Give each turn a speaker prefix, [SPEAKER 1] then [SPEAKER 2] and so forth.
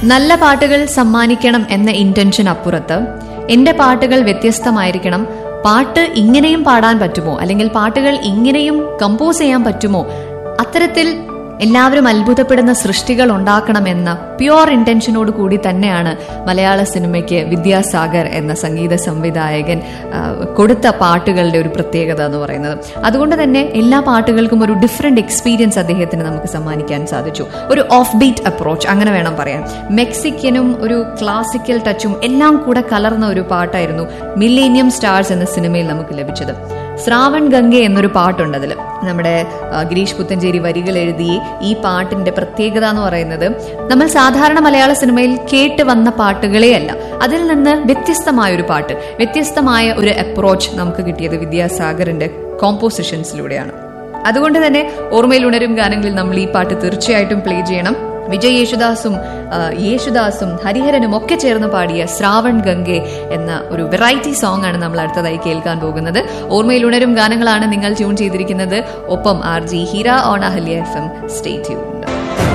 [SPEAKER 1] നല്ല പാട്ടുകൾ സമ്മാനിക്കണം എന്ന ഇന്റൻഷൻ അപ്പുറത്ത് എന്റെ പാട്ടുകൾ വ്യത്യസ്തമായിരിക്കണം പാട്ട് ഇങ്ങനെയും പാടാൻ പറ്റുമോ അല്ലെങ്കിൽ പാട്ടുകൾ ഇങ്ങനെയും കമ്പോസ് ചെയ്യാൻ പറ്റുമോ അത്തരത്തിൽ എല്ലാവരും അത്ഭുതപ്പെടുന്ന സൃഷ്ടികൾ ഉണ്ടാക്കണമെന്ന പ്യുവർ ഇന്റൻഷനോട് കൂടി തന്നെയാണ് മലയാള സിനിമയ്ക്ക് വിദ്യാസാഗർ എന്ന സംഗീത സംവിധായകൻ ആ, കൊടുത്ത പാട്ടുകളുടെ ഒരു പ്രത്യേകത എന്ന് പറയുന്നത് അതുകൊണ്ട് തന്നെ എല്ലാ പാട്ടുകൾക്കും ഒരു ഡിഫറെന്റ് എക്സ്പീരിയൻസ് അദ്ദേഹത്തിന് നമുക്ക് സമ്മാനിക്കാൻ സാധിച്ചു ഒരു ഓഫ് ബീറ്റ് അപ്രോച്ച് അങ്ങനെ വേണം പറയാൻ മെക്സിക്കനും ഒരു ക്ലാസിക്കൽ ടച്ചും എല്ലാം കൂടെ കലർന്ന ഒരു പാട്ടായിരുന്നു മില്ലേനിയം സ്റ്റാർസ് എന്ന സിനിമയിൽ നമുക്ക് ലഭിച്ചത് ശ്രാവൺ ഗംഗ എന്നൊരു പാട്ടുണ്ട് അതിൽ നമ്മുടെ ആ, ഗിരീഷ് പുത്തഞ്ചേരി വരികൾ എഴുതി ഈ പാട്ടിന്റെ പ്രത്യേകത എന്ന് പറയുന്നത് നമ്മൾ സാധാരണ മലയാള സിനിമയിൽ കേട്ട് വന്ന പാട്ടുകളെയല്ല അതിൽ നിന്ന് വ്യത്യസ്തമായ ഒരു പാട്ട് വ്യത്യസ്തമായ ഒരു അപ്രോച്ച് നമുക്ക് കിട്ടിയത് വിദ്യാസാഗറിന്റെ കോമ്പോസിഷൻസിലൂടെയാണ് അതുകൊണ്ട് തന്നെ ഓർമ്മയിൽ ഉണരും ഗാനങ്ങളിൽ നമ്മൾ ഈ പാട്ട് തീർച്ചയായിട്ടും പ്ലേ ചെയ്യണം വിജയ് യേശുദാസും ആ, യേശുദാസും ഹരിഹരനും ഒക്കെ ചേർന്ന് പാടിയ ശ്രാവൺ ഗംഗെ എന്ന ഒരു വെറൈറ്റി സോങ് ആണ് നമ്മൾ അടുത്തതായി കേൾക്കാൻ പോകുന്നത് ഓർമ്മയിൽ ഉണരും ഗാനങ്ങളാണ് നിങ്ങൾ ട്യൂൺ ചെയ്തിരിക്കുന്നത് ഒപ്പം R G Heera on Ahalya F M stay tune